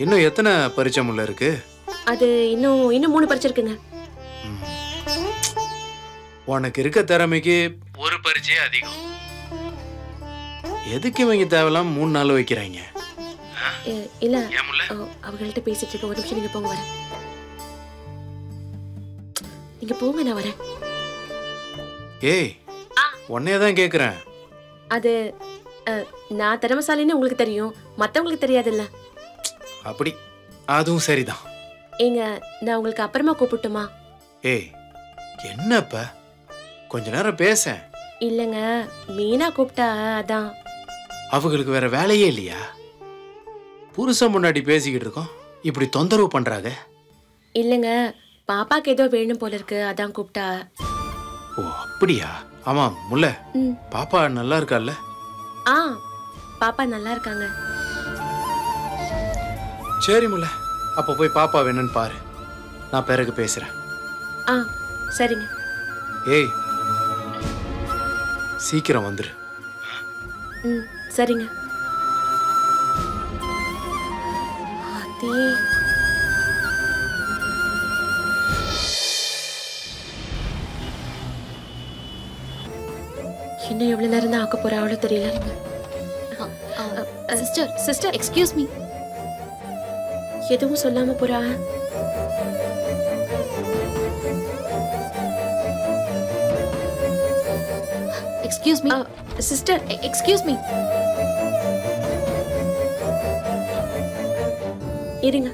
இன்னும் எத்தனை பரீட்சை முள்ள இருக்கு அது இன்னும் இன்னும் மூணு படிச்சிருக்குங்க உனக்கு இருக்க திறமைக்கு ஒரு பரீட்சையே அதிகம் எதுக்கு இவங்க தேவையில்லாம மூணு நாள் வைக்கிறாங்க இ- இல்ல ஏன் முல்ல ஓ, அவங்கள்ட்ட பேசிட்டு இருக்க ஒரு நிமிஷம் நீங்க போங்க வரேன் நீங்க போங்க நான் வரேன் ஏய் உன்னைய தான் கேக்குறேன் அது அ, நான் திறமசாலின்னு உங்களுக்கு தெரியும் மத்தவங்களுக்கு தெரியாதுல்ல அப்படி அதுவும் சரிதான் ஏங்க நான் உங்களுக்கு அப்புறமா கூப்பிட்டுமா ஏய் என்னப்ப கொஞ்ச நேரம் பேசேன் இல்லைங்க மீனா கூப்பிட்டா அதான் அவங்களுக்கு வேற வேலையே இல்லையா புருஷன் முன்னாடி பேசிக்கிட்டு இருக்கோம் இப்படி தொந்தரவு பண்றாங்க இல்லைங்க பாப்பாக்கு ஏதோ வேணும் போல இருக்கு அதான் கூப்பிட்டா ஓ அப்படியா ஆமா முல்ல ம் பாப்பா நல்லா இருக்கால்ல ஆ பாப்பா நல்லா இருக்காங்க சரி முல்ல அப்ப போய் பாப்பா வேணும்னு பாரு நான் பிறகு பேசுறேன் ஆ சரிங்க ஏய் சீக்கிரம் வந்துரு ம் சரிங்க அதே இன்னும் எவ்வளவு நேரம் தான் ஆக்க போறா அவ்வளோ தெரியல சிஸ்டர் சிஸ்டர் எக்ஸ்கியூஸ் மீ எதுவும் சொல்லாம போறா excuse me sister excuse me இருங்க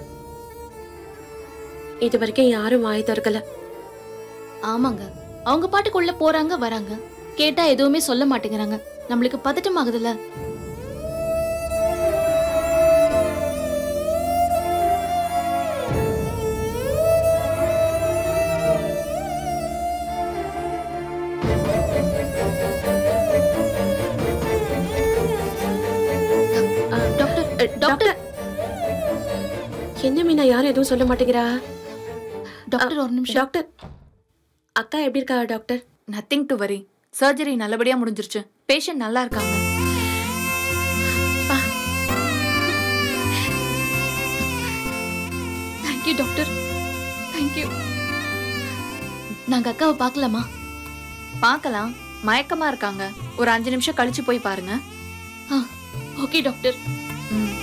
இது வரைக்கும் யாரும் வாய் திறக்கல ஆமாங்க அவங்க பாட்டுக்குள்ள போறாங்க வராங்க கேட்டா எதுவுமே சொல்ல மாட்டேங்கிறாங்க நம்மளுக்கு பதட்டம் ஆகுதுல்ல ஆ, டாக்டர் அ, டாக்டர் என்ன மீனா யாரும் எதுவும் சொல்ல மாட்டேங்கிறா டாக்டர் ஒரு நிமிஷம் டாக்டர் அக்கா எப்படி இருக்கா doctor nothing to worry surgery நல்லபடியா முடிஞ்சிருச்சு பேஷண்ட் நல்லா இருக்காங்க தேங்க்யூ டாக்டர் தேங்க்யூ நாங்க அக்காவை பார்க்கலாமா பார்க்கலாம் மயக்கமா இருக்காங்க ஒரு அஞ்சு நிமிஷம் கழிச்சு போய் பாருங்க ஓகே டாக்டர் ம்